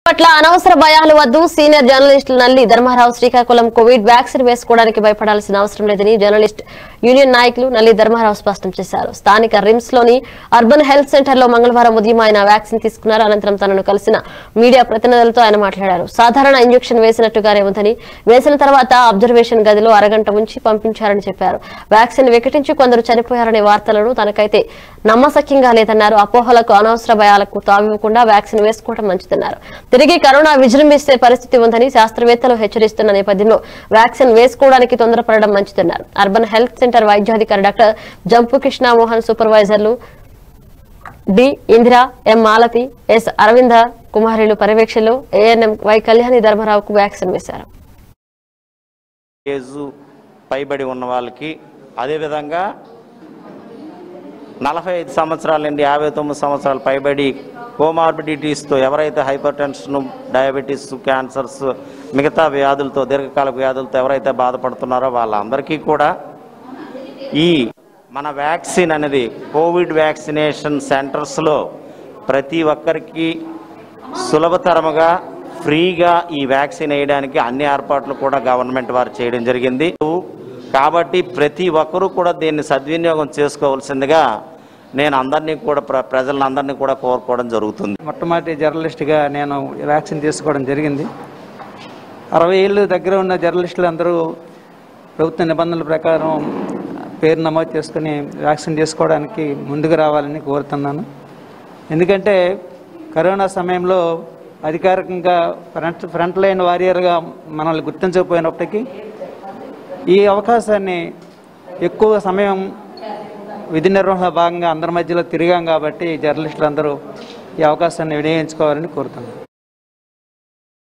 పట్ల అనవసర భయాలు వద్దు సీనియర్ జర్నలిస్ట్ నల్లి ధర్మారావు శ్రీకాకుళం కోవిడ్ వ్యాక్సిన్ వేసుకోవడానికి భయపడాల్సిన అవసరం లేదని జర్నలిస్ట్ యూనియన్ నాయకులు నల్లి ధర్మారావు స్పష్టం చేశారు స్థానిక రిమ్స్ లోని అర్బన్ హెల్త్ సెంటర్ లో మంగళవారం ఉదయం ఆయన వ్యాక్సిన్ తీసుకున్నారు అనంతరం తనను కలిసిన మీడియా ప్రతినిధులతో ఆయన మాట్లాడారు సాధారణ ఇంజెక్షన్ వేసినట్టుగానే ఉందని వేసిన తర్వాత అబ్జర్వేషన్ గదిలో అరగంట ఉంచి పంపించారని చెప్పారు వ్యాక్సిన్ వికటించి కొందరు చనిపోయారనే వార్తలను తనకైతే నమ్మశక్యంగా లేదన్నారు అపోహలకు అనవసర భయాలకు తావివ్వకుండా వ్యాక్సిన్ వేసుకోవడం మంచిదన్నారు తిరిగి కరోనా విజృంభిస్తే పరిస్థితి ఉందని శాస్త్రవేత్తలు హెచ్చరిస్తున్న నేపథ్యంలో వ్యాక్సిన్ వేసుకోవడానికి తొందరపడడం మంచిదన్నారు అర్బన్ హెల్త్ సెంటర్ వైద్యాధికారి డాక్టర్ జంపు కృష్ణమోహన్ సూపర్వైజర్లు D Indira M Malathi S Aravinda కుమారులు పర్యవేక్షణలో ఏఎన్ఎం వై కళ్యాణి ధర్మరావుకు వ్యాక్సిన్ వేశారు ఏజు పైబడి ఉన్న వాళ్ళకి అదేవిధంగా నలభై ఐదు సంవత్సరాల నుండి యాభై తొమ్మిది సంవత్సరాలు పైబడి కోమార్బిడిటీస్తో ఎవరైతే హైపర్ టెన్షన్ డయాబెటీస్ క్యాన్సర్స్ మిగతా వ్యాధులతో దీర్ఘకాల వ్యాధులతో ఎవరైతే బాధపడుతున్నారో వాళ్ళందరికీ కూడా ఈ మన వ్యాక్సిన్ అనేది కోవిడ్ వ్యాక్సినేషన్ సెంటర్స్లో ప్రతి ఒక్కరికి సులభతరముగా ఫ్రీగా ఈ వ్యాక్సిన్ వేయడానికి అన్ని ఏర్పాట్లు కూడా గవర్నమెంట్ వారు చేయడం జరిగింది కాబట్టి ప్రతి ఒక్కరూ కూడా దీన్ని సద్వినియోగం చేసుకోవాల్సిందిగా నేను అందరినీ కూడా ప్ర ప్రజలందరినీ కూడా కోరుకోవడం జరుగుతుంది మొట్టమొదటి జర్నలిస్ట్గా నేను వ్యాక్సిన్ తీసుకోవడం జరిగింది అరవై ఏళ్ళు దగ్గర ఉన్న జర్నలిస్టులు అందరూ ప్రభుత్వ నిబంధనల ప్రకారం పేరు నమోదు చేసుకుని వ్యాక్సిన్ తీసుకోవడానికి ముందుకు రావాలని కోరుతున్నాను ఎందుకంటే కరోనా సమయంలో అధికారికంగా ఫ్రంట్ ఫ్రంట్ లైన్ వారియర్గా మనల్ని గుర్తించకపోయినప్పటికీ ఈ అవకాశాన్ని ఎక్కువ సమయం విధి నిర్వహణ భాగంగా అందరి మధ్యలో తిరిగాం కాబట్టి జర్నలిస్టులు అందరూ ఈ అవకాశాన్ని వినియోగించుకోవాలని కోరుతున్నాను